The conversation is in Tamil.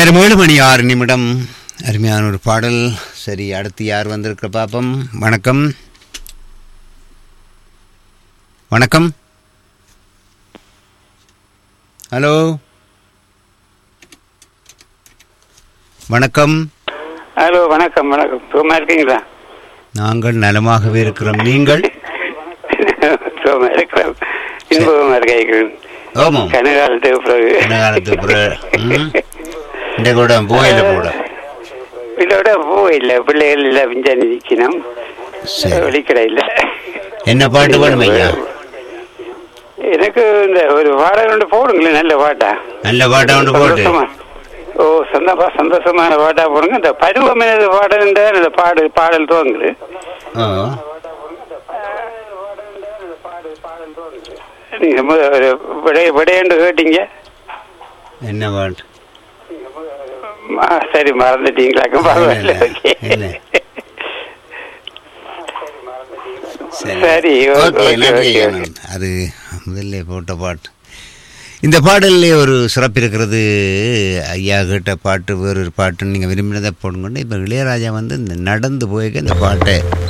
நேரம் ஏழு மணி ஆறு நிமிடம் அருமையான ஒரு பாடல் சரி அடுத்து யார் வந்திருக்க பாப்போம் வணக்கம் வணக்கம் ஹலோ வணக்கம் ஹலோ வணக்கம் வணக்கம் சுகமா இருக்கீங்களா நாங்கள் நலமாகவே இருக்கிறோம் நீங்கள் சுகமா இருக்கிறோம் இன்பமா இருக்கேன் ஆமாம் கனகாலத்துக்கு பிறகு கனகாலத்துக்கு பிறகு, ம். இந்த கூட போயில கூட இதோட பூ இல்ல பிள்ளைகள் இல்ல விஞ்ஞானி நிக்கணும் சரி வெளிக்கடை இல்ல என்ன பாட்டு வேணும் ஐயா எனக்கு இந்த ஒரு பாடல் ஒன்று போடுங்களேன் நல்ல பாட்டா நல்ல பாட்டா ஒன்று போட்டு சந்தோஷமா. ஓ சந்தோஷமா சந்தோஷமான பாட்டா போடுங்க இந்த பருவமேனது பாடல் இந்த பாடு பாடல் துவங்குது ஆ நீங்க முத ஒரு விடைய விடையண்டு கேட்டீங்க என்ன பாட்டு ஆ, சரி மறந்துட்டீங்களாக்கும் பரவாயில்ல இல்ல, ஓகே இல்ல. சரி, ஓ- ஓகே ஓகே, நன்றி ஓகே, ஐயா. அது முதல்ல போட்ட பாட்டு இந்த பாடல்ல ஒரு சிறப்பு இருக்கிறது ஐயா கேட்ட பாட்டு வேறு ஒரு பாட்டு நீங்கள் விரும்பினதை போடுங்கன்னு இப்போ இளையராஜா வந்து இந்த நடந்து போய்க்க இந்த பாட்டை